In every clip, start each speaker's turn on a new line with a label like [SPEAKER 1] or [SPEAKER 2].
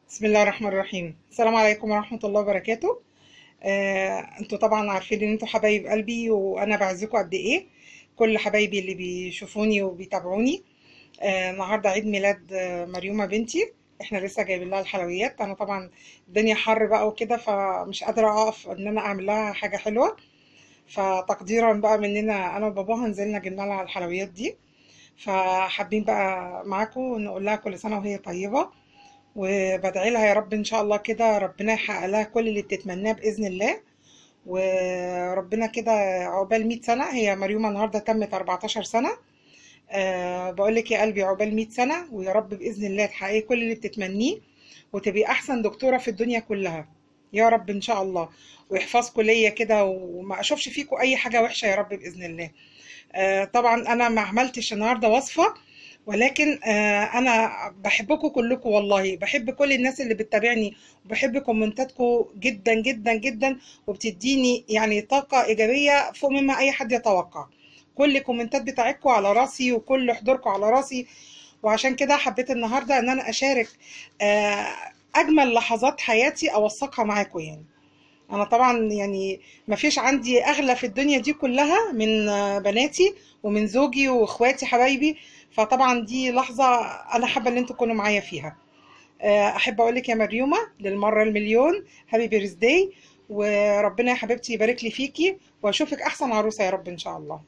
[SPEAKER 1] بسم الله الرحمن الرحيم السلام عليكم ورحمة الله وبركاته آه، انتوا طبعا عارفين ان انتوا حبايب قلبي وانا بعزكم قد ايه كل حبايبي اللي بيشوفوني وبيتابعوني آه، النهارده عيد ميلاد آه، مريومة بنتي احنا لسه جايبين لها الحلويات انا طبعا الدنيا حر بقى وكده فمش قادرة اقف ان انا اعمل لها حاجة حلوة فتقديرا بقى مننا انا وباباها نزلنا جبنا لها الحلويات دي فحابين بقى معاكم نقول لها كل سنة وهي طيبة وبدعي لها يا رب ان شاء الله كده ربنا يحقق لها كل اللي بتتمناه باذن الله وربنا كده عقبال 100 سنه هي مريومه النهارده تمت 14 سنه أه بقول لك يا قلبي عقبال 100 سنه ويا رب باذن الله تحققي كل اللي بتتمنيه وتبقي احسن دكتوره في الدنيا كلها يا رب ان شاء الله ويحفظكم ليا كده وما اشوفش فيكم اي حاجه وحشه يا رب باذن الله أه طبعا انا ما عملتش النهارده وصفه ولكن آه، انا بحبكم كلكم والله بحب كل الناس اللي بتتابعني وبحب كومنتاتكم جدا جدا جدا وبتديني يعني طاقة إيجابية فوق مما أي حد يتوقع كل الكومنتات بتاعتكم على راسي وكل حضوركم على راسي وعشان كده حبيت النهاردة ان انا اشارك آه، اجمل لحظات حياتي اوثقها معاكم يعني انا طبعا يعني ما فيش عندي اغلى في الدنيا دي كلها من آه، بناتي ومن زوجي واخواتي حبايبي فطبعا دي لحظة انا حابة ان انتوا تكونوا معايا فيها آه، احب اقول لك يا مريومة للمرة المليون هابي بيرث داي وربنا يا حبيبتي يبارك لي فيكي واشوفك احسن عروسة يا رب ان شاء الله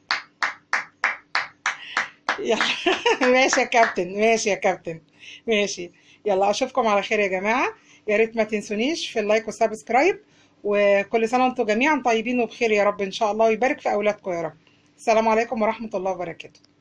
[SPEAKER 1] يلا ماشي يا كابتن ماشي يا كابتن ماشي يلا اشوفكم على خير يا جماعة يا ريت ما تنسونيش في اللايك والسبسكرايب وكل سنة وانتم جميعا طيبين وبخير يا رب ان شاء الله ويبارك في اولادكم يا رب السلام عليكم ورحمة الله وبركاته